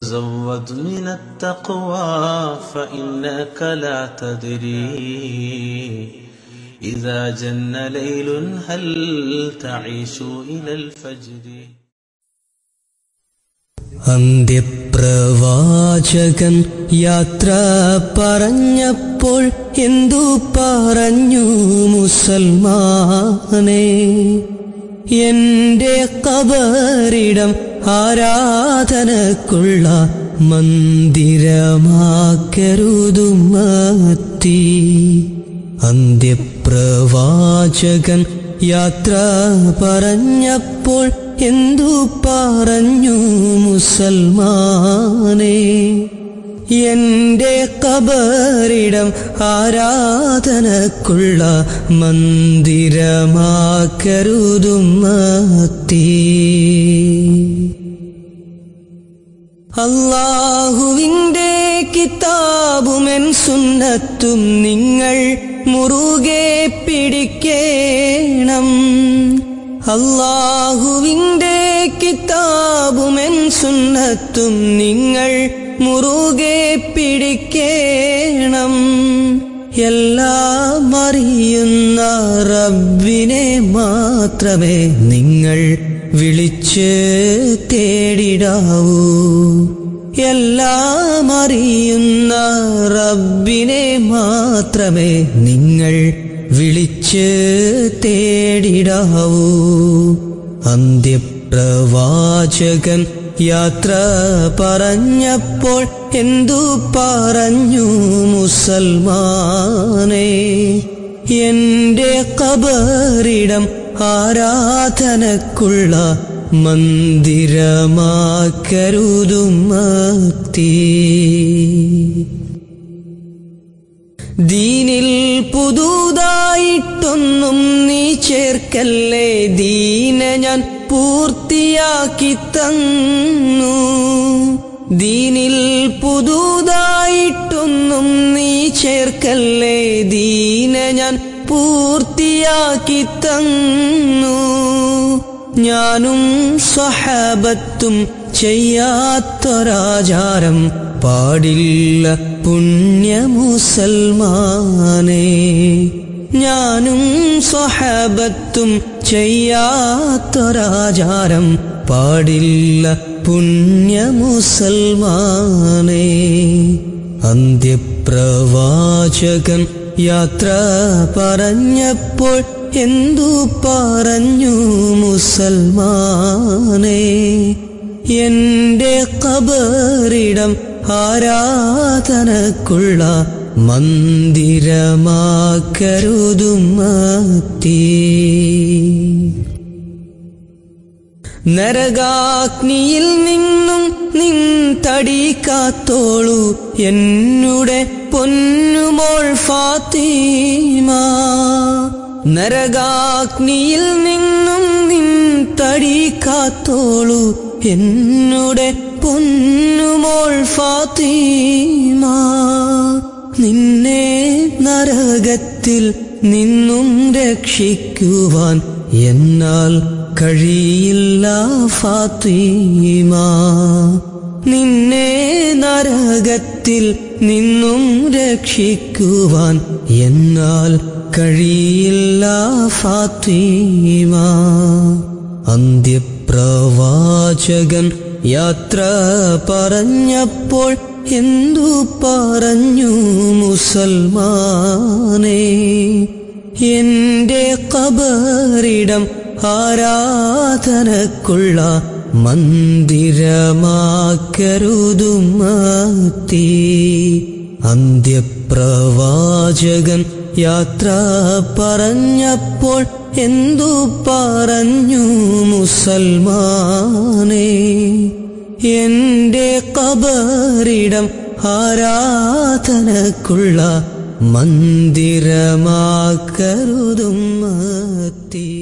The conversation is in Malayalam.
تزود من التقوى فإنك لا تدري إذا جن ليل هل تعيش إلى الفجر അന്ത്യപ്രവാചകൻ യാത്ര പറഞ്ഞപ്പോൾ എന്തു പറഞ്ഞു മുസൽമാനെ എന്റെ കബറിടം ആരാധനക്കുള്ള മന്ദിരമാക്കരുതുമത്തി അന്ത്യപ്രവാചകൻ യാത്ര പറഞ്ഞപ്പോൾ എന്തു പറഞ്ഞു മുസൽമാനെ എന്റെ കബറിടം ആരാധനക്കുള്ള മന്ദിരമാക്കരുതുമത്തി അള്ളാഹുവിൻ്റെ കിതാബുമെൻ സുന്നത്തും നിങ്ങൾ മുറുകെ പിടിക്കേണം അള്ളാഹുവിൻ്റെ കിതാബുമെൻ സുന്നത്തും നിങ്ങൾ മുറുകെ പിടിക്കേണം എല്ലാം അറിയുന്ന റബ്ബിനെ മാത്രമേ നിങ്ങൾ വിളിച്ച് തേടിടാവൂ എല്ലാം അറിയുന്ന റബ്ബിനെ മാത്രമേ നിങ്ങൾ വിളിച്ച് തേടിടാവൂ അന്ത്യപ്രവാചകൻ യാത്ര പറഞ്ഞപ്പോൾ എന്തു പറഞ്ഞു മുസൽമാനെ എന്റെ കബറിടം ആരാധനക്കുള്ള മന്ദിരമാക്കരുതുമത്തി ദീനിൽ പുതുതായിട്ടൊന്നും നീ ചേർക്കല്ലേ ദീന ഞാൻ പൂർത്തിയാക്കി തന്നു ദീനിൽ പുതുതായിട്ടൊന്നും നീ ചേർക്കല്ലേ ദീന ഞാൻ പൂർത്തിയാക്കി തന്നു ഞാനും സ്വഹാബത്തും ചെയ്യാത്തൊരാചാരം പാടില്ല പുണ്യ മുസൽമാനെ ഞാനും സ്വഹാബത്തും ചെയ്യാത്തൊരാചാരം പാടില്ല പുണ്യ മുസൽമാനെ അന്ത്യപ്രവാചകൻ യാത്ര പറഞ്ഞപ്പോൾ എന്തു പറഞ്ഞു മുസൽമാനെ എന്റെ കബറിടം ആരാധനക്കുള്ള മന്ദിരമാക്കരുതുമത്തി നരകാഗ്നിയിൽ നിന്നും നിൻ തടി കാത്തോളൂ എന്നുടെ പൊന്നുമോൾ ഫാത്തിമ നരകാഗ്നിയിൽ നിന്നും നിൻ തടി കാത്തോളൂ എന്നുടെ പൊന്നുമോൾ ഫാത്തിമ നിന്നെ നരകത്തിൽ നിന്നും രക്ഷിക്കുവാൻ എന്നാൽ കഴിയില്ല ഫാത്തിമ നിന്നെ നരകത്തിൽ നിന്നും രക്ഷിക്കുവാൻ എന്നാൽ കഴിയില്ല ഫാത്തിമ അന്ത്യപ്രവാചകൻ യാത്ര പറഞ്ഞപ്പോൾ എന്തു പറഞ്ഞു മുസൽമാനെ എന്റെ കബറിടം ആരാധനക്കുള്ള മന്ദിരമാക്കരുതുമത്തി അന്ത്യപ്രവാചകൻ യാത്ര പറഞ്ഞപ്പോൾ എന്തു പറഞ്ഞു മുസൽമാനെ എന്റെ കബറിടം ആരാധനക്കുള്ള മന്ദിരമാക്കരുതുമത്തി